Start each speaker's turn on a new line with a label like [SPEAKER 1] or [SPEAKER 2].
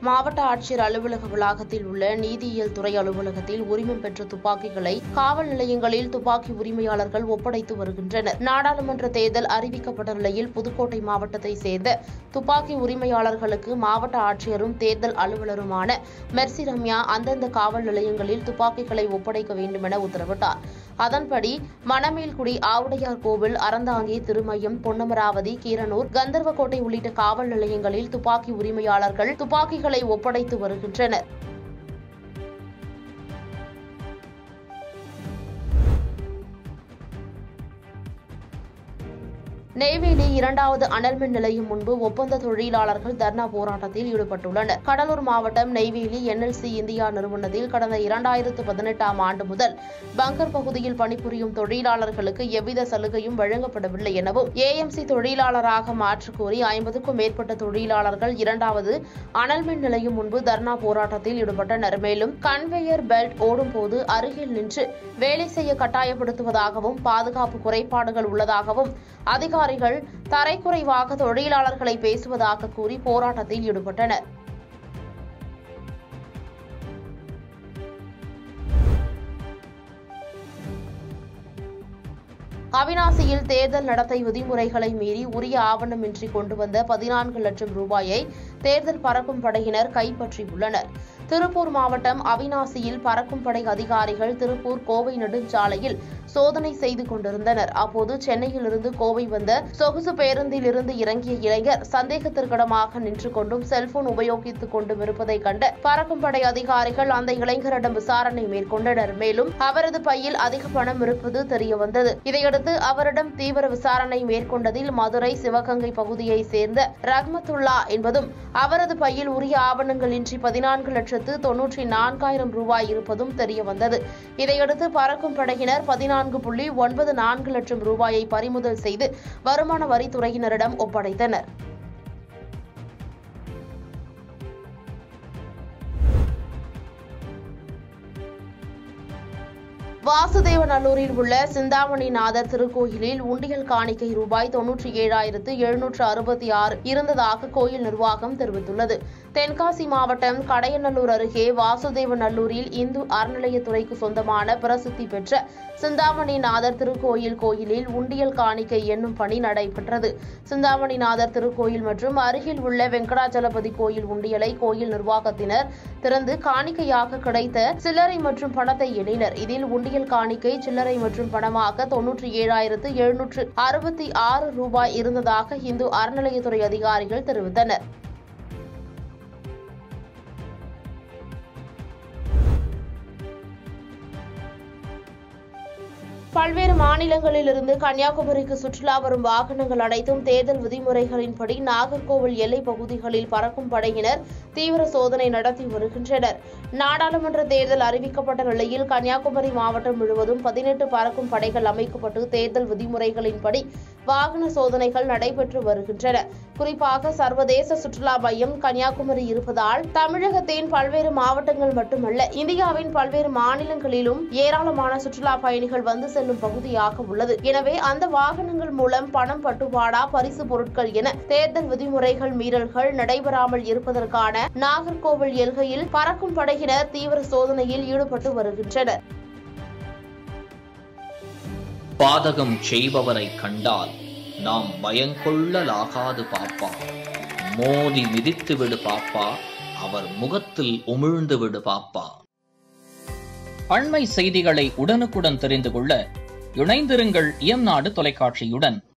[SPEAKER 1] மாவட்ட ஆட்சியர் அலுவலக வளாகத்தில் உள்ள நீதியியல் துறை அலுவலகத்தில் உரிமம் பெற்ற துப்பாக்கிகளை காவல் நிலையங்களில் துப்பாக்கி உரிமையாளர்கள் ஒப்படைத்து வருகின்றனர் நாடாளுமன்ற தேர்தல் அறிவிக்கப்பட்ட நிலையில் புதுக்கோட்டை மாவட்டத்தை சேர்ந்த துப்பாக்கி உரிமையாளர்களுக்கு மாவட்ட ஆட்சியரும் தேர்தல் அலுவலருமான மெர்சி ரம்யா அந்தந்த காவல் நிலையங்களில் துப்பாக்கிகளை ஒப்படைக்க வேண்டுமென உத்தரவிட்டார் அதன்படி மணமேல்குடி ஆவுடையார் கோவில் அறந்தாங்கி திருமயம் பொன்னமராவதி கீரனூர் கந்தர்வக்கோட்டை உள்ளிட்ட காவல் நிலையங்களில் துப்பாக்கி உரிமையாளர்கள் துப்பாக்கிகளை ஒப்படைத்து வருகின்றனர் நெய்வேலி இரண்டாவது அனல்மின் நிலையம் முன்பு ஒப்பந்த தொழிலாளர்கள் தர்ணா போராட்டத்தில் ஈடுபட்டுள்ளனர் கடலூர் மாவட்டம் நெய்வேலி என்எல்சி இந்தியா நிறுவனத்தில் கடந்த இரண்டாயிரத்து பதினெட்டாம் ஆண்டு முதல் பங்கர் பகுதியில் பணிபுரியும் தொழிலாளர்களுக்கு எவ்வித சலுகையும் வழங்கப்படவில்லை எனவும் ஏஎம்சி தொழிலாளராக மாற்றக் கோரி ஐம்பதுக்கும் மேற்பட்ட தொழிலாளர்கள் இரண்டாவது அனல்மின் நிலையம் முன்பு தர்ணா போராட்டத்தில் ஈடுபட்டனர் மேலும் கன்வேயர் பெல்ட் ஓடும்போது அருகில் நின்று வேலை செய்ய கட்டாயப்படுத்துவதாகவும் பாதுகாப்பு குறைபாடுகள் உள்ளதாகவும் அதிகாரிகள் தரைக்குறைவாக தொழிலாளர்களை பேசுவதாக கூறி போராட்டத்தில் ஈடுபட்டனர் அவினாசியில் தேர்தல் நடத்தை விதிமுறைகளை மீறி உரிய ஆவணமின்றி கொண்டு வந்த பதினான்கு லட்சம் ரூபாயை தேர்தல் பறக்கும் படையினர் கைப்பற்றியுள்ளனர் திருப்பூர் மாவட்டம் அவினாசியில் பறக்கும் படை அதிகாரிகள் திருப்பூர் கோவை நெடுஞ்சாலையில் சோதனை செய்து கொண்டிருந்தனர் அப்போது சென்னையிலிருந்து கோவை வந்த சொகுசு பேருந்தில் இருந்து இறங்கிய இளைஞர் சந்தேகத்திற்கிடமாக நின்று கொண்டும் செல்போன் உபயோகித்துக் கொண்டும் இருப்பதை கண்ட பறக்கும் படை அதிகாரிகள் அந்த இளைஞரிடம் விசாரணை மேற்கொண்டனர் மேலும் அவரது பையில் அதிக பணம் இருப்பது தெரியவந்தது இதையடுத்து அவரிடம் தீவிர விசாரணை மேற்கொண்டதில் மதுரை சிவகங்கை பகுதியைச் சேர்ந்த ரஹ்மத்துல்லா என்பதும் அவரது பையில் உரிய ஆவணங்களின்றி பதினான்கு லட்சத்து தொன்னூற்றி நான்காயிரம் ரூபாய் இருப்பதும் தெரியவந்தது இதையடுத்து பறக்கும் படையினர் பதினான்கு புள்ளி ஒன்பது நான்கு லட்சம் ரூபாயை பறிமுதல் செய்து வருமான வரித்துறையினரிடம் ஒப்படைத்தனர் வாசுதேவநல்லூரில் உள்ள சிந்தாமணி நாதர் திருக்கோயிலில் உண்டியல் காணிக்கை ரூபாய் தொன்னூற்றி ஏழாயிரத்து எழுநூற்று அறுபத்தி ஆறு இருந்ததாக கோயில் நிர்வாகம் தெரிவித்துள்ளது தென்காசி மாவட்டம் கடையநல்லூர் அருகே வாசுதேவநல்லூரில் இந்து அறநிலையத்துறைக்கு சொந்தமான பிரசித்தி பெற்ற சிந்தாமணி நாதர் திருக்கோயில் கோயிலில் உண்டியல் காணிக்கை என்னும் பணி நடைபெற்றது சிந்தாமணி நாதர் திருக்கோயில் மற்றும் அருகில் உள்ள வெங்கடாச்சலபதி கோயில் உண்டியலை கோயில் நிர்வாகத்தினர் திறந்து காணிக்கையாக கிடைத்த சில்லறை மற்றும் பணத்தை எண்ணினர் இதில் உண்டியல் காணிக்கை சில்லறை மற்றும் பணமாக தொன்னூற்றி ஏழாயிரத்து எழுநூற்று அறுபத்தி ஆறு ரூபாய் இருந்ததாக இந்து அறநிலையத்துறை அதிகாரிகள் தெரிவித்தனர் பல்வேறு மாநிலங்களிலிருந்து கன்னியாகுமரிக்கு சுற்றுலா வரும் வாகனங்கள் அனைத்தும் தேர்தல் விதிமுறைகளின்படி நாகர்கோவில் எல்லைப் பகுதிகளில் பறக்கும் படையினர் தீவிர சோதனை நடத்தி வருகின்றனர் நாடாளுமன்ற தேர்தல் அறிவிக்கப்பட்ட நிலையில் கன்னியாகுமரி மாவட்டம் முழுவதும் பதினெட்டு பறக்கும் படைகள் அமைக்கப்பட்டு தேர்தல் விதிமுறைகளின்படி வாகன சோதனைகள் நடைபெற்று வருகின்றன குறிப்பாக சர்வதேச சுற்றுலா மையம் கன்னியாகுமரி இருப்பதால் தமிழகத்தின் பல்வேறு மாவட்டங்கள் மட்டுமல்ல இந்தியாவின் பல்வேறு மாநிலங்களிலும் ஏராளமான சுற்றுலா பயணிகள் வந்து செல்லும் பகுதியாக உள்ளது எனவே அந்த வாகனங்கள் மூலம் பணம் பட்டுவாடா பரிசு பொருட்கள் என தேர்தல் விதிமுறைகள் மீறல்கள் நடைபெறாமல் இருப்பதற்கான நாகர்கோவில் எல்கையில் பறக்கும் படையினர் தீவிர சோதனையில் ஈடுபட்டு வருகின்றனர்
[SPEAKER 2] பாதகம் செய்பவரை கண்டால் நாம் பயங்கொள்ளலாகாது பாப்பா மோதி மிதித்து விடு பாப்பா அவர் முகத்தில் உமிழ்ந்து விடு பாப்பா அண்மை செய்திகளை உடனுக்குடன் தெரிந்து கொள்ள இணைந்திருங்கள் இயம்நாடு தொலைக்காட்சியுடன்